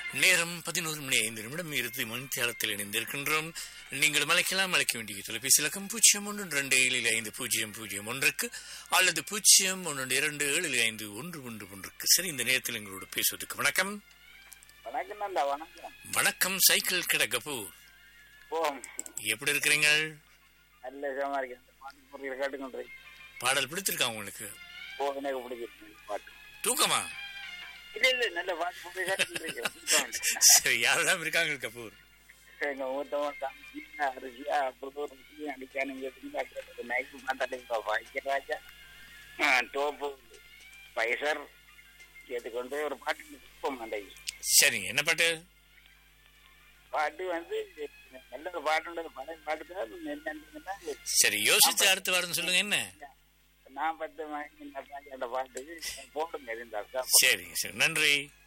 நேரம் பதினோரு மணி ஐந்து நிமிடம் இறுதி மணித்தியாலத்தில் இணைந்திருக்கின்றோம் நீங்கள் மலைக்கலாம் அழைக்க வேண்டிய தொலைபேசி இலக்கம் பூஜ்ஜியம் ஒன்று ரெண்டு ஏழில் ஐந்து பூஜ்ஜியம் பூஜ்ஜியம் ஒன்றுக்கு அல்லது பூஜ்ஜியம் ஒன்று இரண்டு ஏழில் ஐந்து ஒன்று ஒன்று ஒன்றுக்கு சரி இந்த நேரத்தில் எங்களோடு பேசுவதற்கு வணக்கம் வணக்கம் நந்தா வணக்கம் வணக்கம் சைக்கிள் கடை கபூர் போம் எப்படி இருக்கிறீங்க நல்ல விதமா இருக்கேன் இந்த பாட்டு முறையில் கேட்டுக்கொண்டு பாடல் பிடிச்சிருக்கா உங்களுக்கு போ எனக்கு பிடிச்சிருக்கு இந்த பாட்டு தூக்கமா இல்ல இல்ல நல்ல பாட்டு முறையில் கேட்டுக்கொண்டிருக்கேன் சரி யாரெல்லாம் இருக்காங்க கபூர் எங்க மூத்தவன் தம்பி அரிசியா அப்புறம் ருசி அடிக்கானுங்க நைட்டு மாட்டாலே வைக்கராஜா டோப்பு பைசர் கேட்டுக்கொண்டு ஒரு பாட்டு போம் அன்றைக்கு சரிங்க என்ன பாட்டு பாட்டு வந்து நல்ல ஒரு பாட்டுன்றது பழைய பாட்டு தான் என்னன்னா சரி யோசிச்சு அடுத்த வாரம் சொல்லுங்க என்ன நான் பத்து மணி அந்த பாட்டு போடுங்க இருந்தா சரிங்க சரி நன்றி